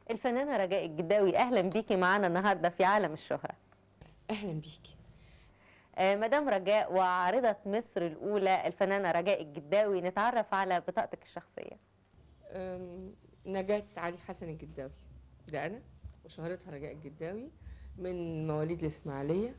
الفنانة رجاء الجداوي أهلا بيكي معانا النهاردة في عالم الشهرة اهلا بيكي آه، مدام رجاء وعارضة مصر الأولى الفنانة رجاء الجداوي نتعرف على بطاقتك الشخصية أم، نجاة علي حسن الجداوي ده انا وشهرتها رجاء الجداوي من مواليد الاسماعيليه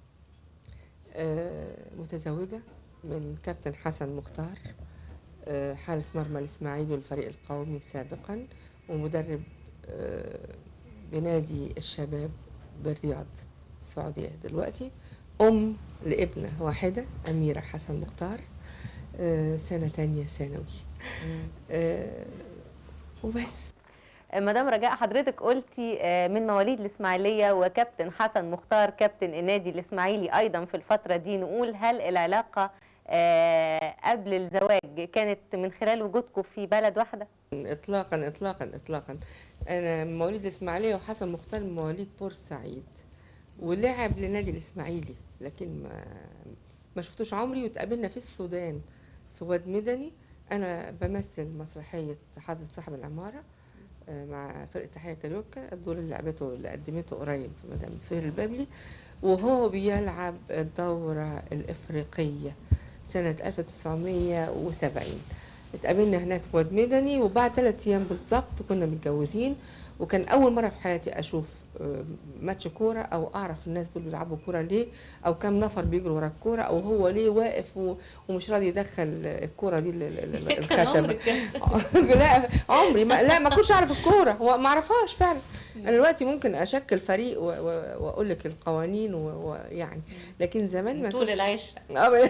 أه، متزوجه من كابتن حسن مختار أه، حارس مرمى الاسماعيلي والفريق القومي سابقا ومدرب أه، بنادي الشباب بالرياض السعوديه دلوقتي ام لابنه واحده اميره حسن مختار أه، سنه تانية ثانوي آه، وبس آه، مدام رجاء حضرتك قلتي آه، من مواليد الإسماعيلية وكابتن حسن مختار كابتن النادي الإسماعيلي أيضا في الفترة دي نقول هل العلاقة آه، قبل الزواج كانت من خلال وجودكم في بلد واحدة؟ اطلاقا اطلاقا اطلاقا انا من مواليد الاسماعيليه وحسن مختار من مواليد بورسعيد ولعب لنادي الاسماعيلي لكن ما ما شفتوش عمري وتقابلنا في السودان في واد مدني انا بمثل مسرحيه حضره صاحب العماره آه، مع فرقه تحيه كاريوكا الدور اللي لعبته اللي قدمته قريب مدام سهير البابلي وهو بيلعب الدوره الافريقيه سنه 1970 اتقابلنا هناك في واد مدني وبعد ثلاث ايام بالظبط كنا متجوزين وكان اول مره في حياتي اشوف آه، ماتش كوره او اعرف الناس دول بيلعبوا كوره ليه او كم نفر بيجروا ورا الكوره او هو ليه واقف و- ومش راضي يدخل الكوره دي ال- ال- ال- الخشب لا عمري ما لا ما كنتش اعرف الكوره هو ما اعرفهاش فعلا انا دلوقتي ممكن اشكل فريق و- و- واقول لك القوانين و- ويعني لكن زمان ما طول كنتش- العشرة آه،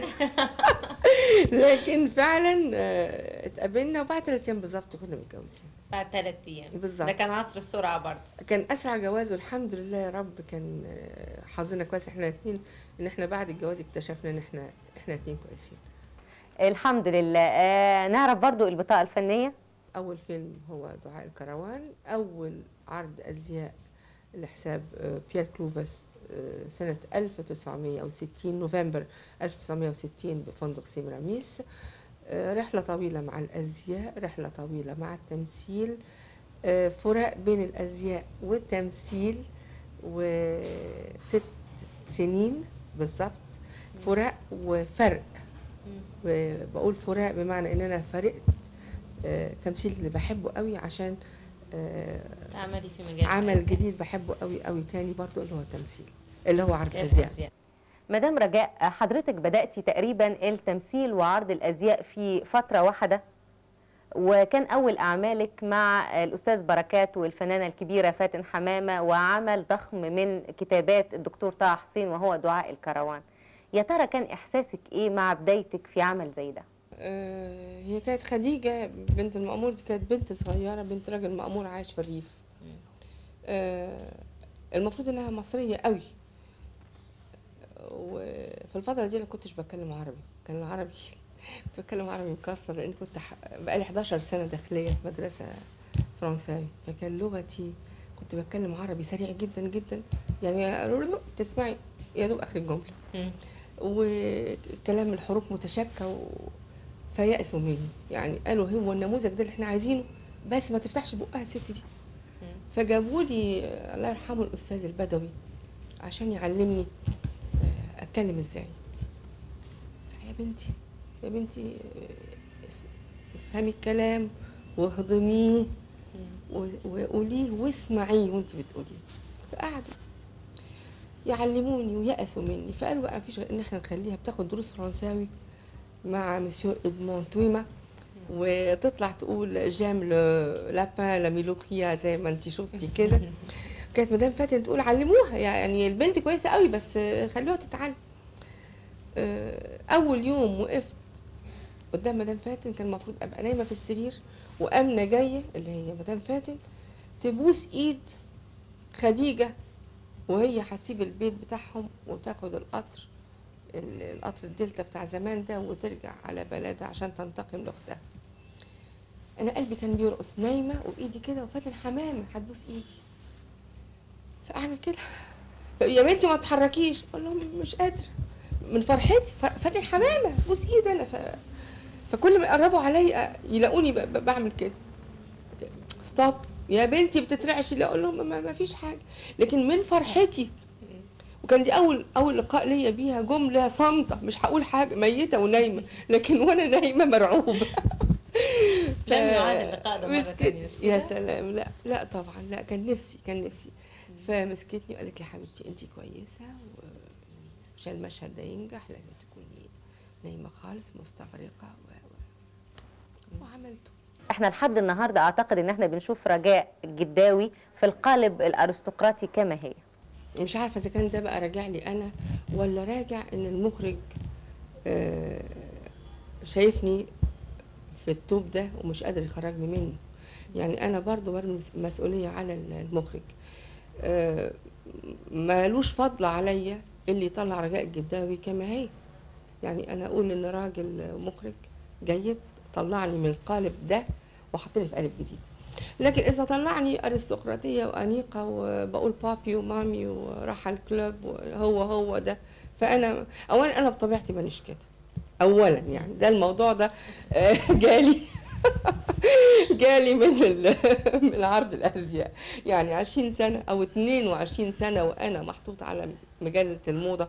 لكن فعلا آه، اتقابلنا وبعد ثلاث ايام بالظبط كنا متجوزين بعد ثلاث ايام بالظبط ده كان عصر السرعة برضه كان اسرع جواز والحمد لله يا رب كان آه، حظنا كويس احنا الاثنين ان احنا بعد الجواز اكتشفنا ان احنا احنا الاثنين كويسين الحمد لله آه، نعرف برضو البطاقة الفنية اول فيلم هو دعاء الكروان اول عرض ازياء لحساب آه، بيير كلوفاس آه، سنة 1960 نوفمبر 1960 بفندق سيمراميس آه، رحلة طويلة مع الأزياء رحلة طويلة مع التمثيل آه، فراق بين الأزياء والتمثيل وست سنين بالظبط فراق وفرق بقول فراق بمعنى ان انا فرقت آه، تمثيل اللي بحبه قوي عشان آه، عملي في مجال عمل جديد بحبه قوي قوي تاني برضو اللي هو التمثيل اللي هو عرض كاس ازياء أزياء. مدام رجاء حضرتك بدأتي تقريبا التمثيل وعرض الأزياء في فترة واحدة وكان أول أعمالك مع الأستاذ بركات والفنانة الكبيرة فاتن حمامة وعمل ضخم من كتابات الدكتور طه حسين وهو دعاء الكروان يا ترى كان إحساسك إيه مع بدايتك في عمل زي ده؟ آه، هي كانت خديجة بنت المأمور دي كانت بنت صغيرة بنت راجل مأمور عايش في الريف مم. آه، المفروض انها مصرية قوي وفي الفترة دي انا كنتش بتكلم عربي كان العربي كنت بتكلم عربي مكسر لان كنت ح- بقالي 11 سنة داخلية في مدرسة فرنساوي فكان لغتي كنت بتكلم عربي سريع جدا جدا يعني تسمعي يا دوب اخر الجملة مم. وكلام الحروف متشابكه و... فيأسوا مني يعني قالوا هو النموذج ده اللي احنا عايزينه بس ما تفتحش بقها الست دي مم. فجابوا لي الله يرحمه الاستاذ البدوي عشان يعلمني آه، اتكلم ازاي يا بنتي يا بنتي آه، اس- افهمي الكلام واهضميه مم. و- وقوليه واسمعيه وانت بتقوليه فقعدوا يعلموني ويأسوا مني فقالوا بقى مفيش غير ان احنا نخليها بتاخد دروس فرنساوي مع مسيو ادمون تويما وتطلع تقول جام لو لابان لا ميلوخيا زي ما انت شفتي كده كانت مدام فاتن تقول علموها يعني البنت كويسه قوي بس خلوها تتعلم آه، اول يوم وقفت قدام مدام فاتن كان المفروض ابقى نايمه في السرير وامنه جايه اللي هي مدام فاتن تبوس ايد خديجه وهي هتسيب البيت بتاعهم وتاخد القطر ال- القطر الدلتا بتاع زمان ده وترجع على بلدها عشان تنتقم لاختها انا قلبي كان بيرقص نايمه وايدي كده وفاتن حمامه هتبوس ايدي فاعمل كده يا بنتي ما تتحركيش اقول لهم مش قادره من فرحتي ف- فاتن حمامه بوس ايدي انا ف... فكل ما يقربوا عليا يلاقوني ب... ب... بعمل كده ستوب يا بنتي بتترعشي لا اقول لهم ما, ما فيش حاجه لكن من فرحتي وكان دي اول اول لقاء ليا بيها جمله صامته مش هقول حاجه ميته ونايمه لكن وانا نايمه مرعوبه ف- لم يعاد اللقاء ده مرة مسكت- تانية، مش يا كده؟ سلام لا لا طبعا لا كان نفسي كان نفسي فمسكتني وقالت لي حبيبتي انت كويسه وعشان المشهد ده ينجح لازم تكوني نايمه خالص مستغرقه و... و... وعملته احنا لحد النهارده اعتقد ان احنا بنشوف رجاء الجداوي في القالب الارستقراطي كما هي مش عارفه اذا كان ده بقى راجع لي انا ولا راجع ان المخرج آه، شايفني في التوب ده ومش قادر يخرجني منه يعني انا برضو برمي مسؤوليه على المخرج آه، مالوش فضل عليا اللي يطلع رجاء الجداوي كما هي يعني انا اقول ان راجل مخرج جيد طلعني من القالب ده وحطني في قالب جديد لكن اذا طلعني ارستقراطيه وانيقه وبقول بابي ومامي وراح الكلوب وهو هو ده فانا اولا انا بطبيعتي مانيش كده اولا يعني ده الموضوع ده آه، جالي جالي من ال- من عرض الازياء يعني 20 سنه او 22 سنه وانا محطوط على مجله الموضه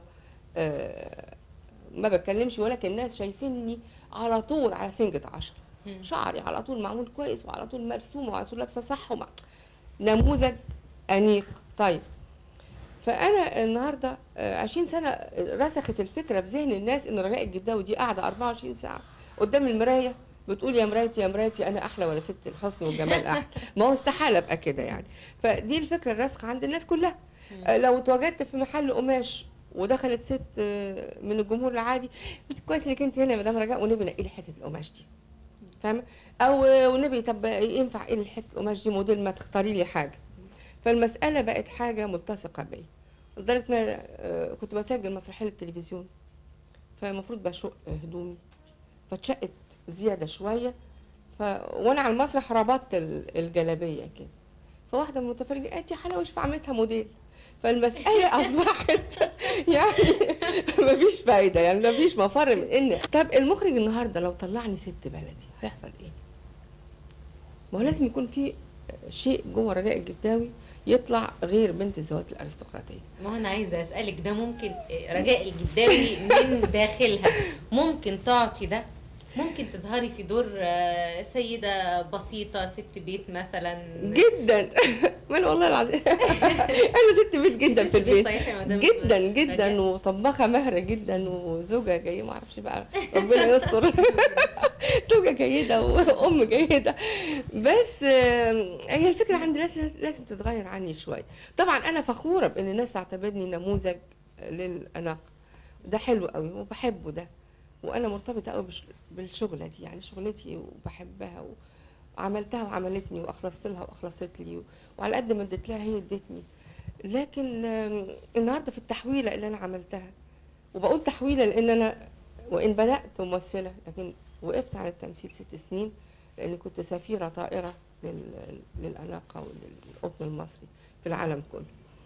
آه، ما بتكلمش ولكن الناس شايفيني على طول على سنجة عشرة مم. شعري على طول معمول كويس وعلى طول مرسوم وعلى طول لابسه صح ومع نموذج انيق طيب فانا النهارده آه، 20 سنه رسخت الفكره في ذهن الناس ان رجاء الجداوي دي قاعده 24 ساعه قدام المرايه بتقول يا مرايتي يا مرايتي انا احلى ولا ست الحسن والجمال احلى ما هو استحاله ابقى كده يعني فدي الفكره الراسخه عند الناس كلها آه، لو اتواجدت في محل قماش ودخلت ست آه، من الجمهور العادي قلت كويس انك انت هنا يا مدام رجاء ونبي نقي لي حته القماش دي فاهمه او آه، ونبي طب ينفع ايه حته القماش دي موديل ما تختاري لي حاجه فالمساله بقت حاجه ملتصقه بيا لدرجه ان أنا، آه، كنت بسجل مسرحيه التلفزيون فالمفروض بشق هدومي فاتشقت زياده شويه ف... وانا على المسرح ربطت ال- الجلابيه كده فواحده من المتفرجين قالت يا حلاوه في عملتها موديل فالمساله اصبحت يعني مفيش فايده يعني مفيش مفر من ان طب المخرج النهارده لو طلعني ست بلدي هيحصل ايه؟ ما هو لازم يكون في شيء جوه رجاء الجداوي يطلع غير بنت الزواج الارستقراطيه ما هو انا عايزه اسالك ده ممكن رجاء الجداوي من داخلها ممكن تعطي ده ممكن تظهري في دور آه، سيده بسيطه ست بيت مثلا جدا ما انا والله العظيم انا ست بيت جدا ست في بيت البيت صحيح يا مدام جدا رجاء. جدا وطباخه ماهره جدا وزوجه جايه ما اعرفش بقى ربنا يستر زوجه جيده وام جيده بس آم، هي الفكره عندي لازم لازم تتغير عني شويه طبعا انا فخوره بان الناس تعتبرني نموذج للاناقه ده حلو قوي وبحبه ده وانا مرتبطه قوي بش- بالشغله دي يعني شغلتي وبحبها و... وعملتها وعملتني واخلصت لها واخلصت لي وعلى قد ما اديت لها هي ادتني لكن آم، النهارده في التحويله اللي انا عملتها وبقول تحويله لان انا وان بدات ممثله لكن وقفت عن التمثيل ست سنين لاني كنت سفيره طائره لل- للاناقه وللقطن المصري في العالم كله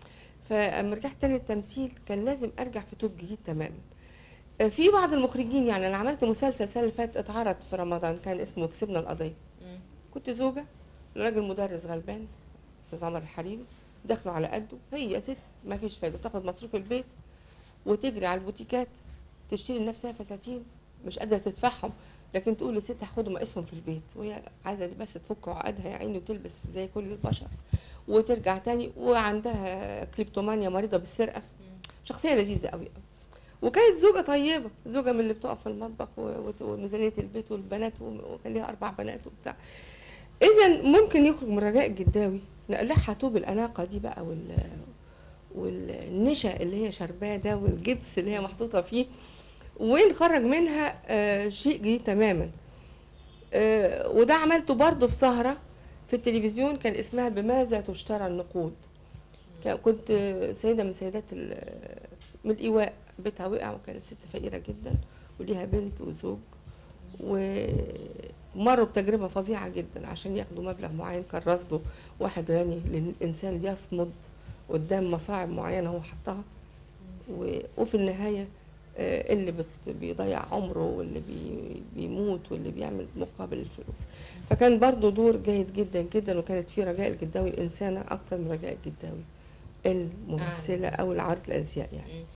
فاما رجعت تاني التمثيل كان لازم ارجع في توب جديد تماما آه، في بعض المخرجين يعني انا عملت مسلسل السنه اللي فاتت اتعرض في رمضان كان اسمه كسبنا القضيه مم. كنت زوجة لراجل مدرس غلبان أستاذ عمر الحريري دخلوا على قده هي ست ما فيش فايدة تاخد مصروف البيت وتجري على البوتيكات تشتري لنفسها فساتين مش قادرة تدفعهم لكن تقول لست هاخدهم مقاسهم في البيت وهي عايزة بس تفك عقدها يا عيني وتلبس زي كل البشر وترجع تاني وعندها كليبتومانيا مريضة بالسرقة شخصية لذيذة قوي قوي وكانت زوجة طيبة زوجة من اللي بتقف في المطبخ و- وت- وميزانية البيت والبنات وم- وكان ليها أربع بنات وبتاع إذا ممكن يخرج من رجاء الجداوي نقلعها طوب الأناقة دي بقى وال والنشا اللي هي شرباه ده والجبس اللي هي محطوطة فيه ونخرج منها آه، شيء جديد تماما آه، وده عملته برضه في سهرة في التلفزيون كان اسمها بماذا تشترى النقود كان- كنت سيدة من سيدات ال- من الإيواء بيتها وقع وكانت ست فقيرة جدا وليها بنت وزوج ومروا بتجربة فظيعة جدا عشان ياخدوا مبلغ معين كان رصده واحد غني للإنسان يصمد قدام مصاعب معينة هو حطها و- وفي النهاية آه، اللي بت- بيضيع عمره واللي بي بيموت واللي بيعمل مقابل الفلوس فكان برضو دور جيد جدا جدا وكانت في رجاء الجداوي إنسانة أكتر من رجاء الجداوي الممثلة أو العرض الأزياء يعني مم.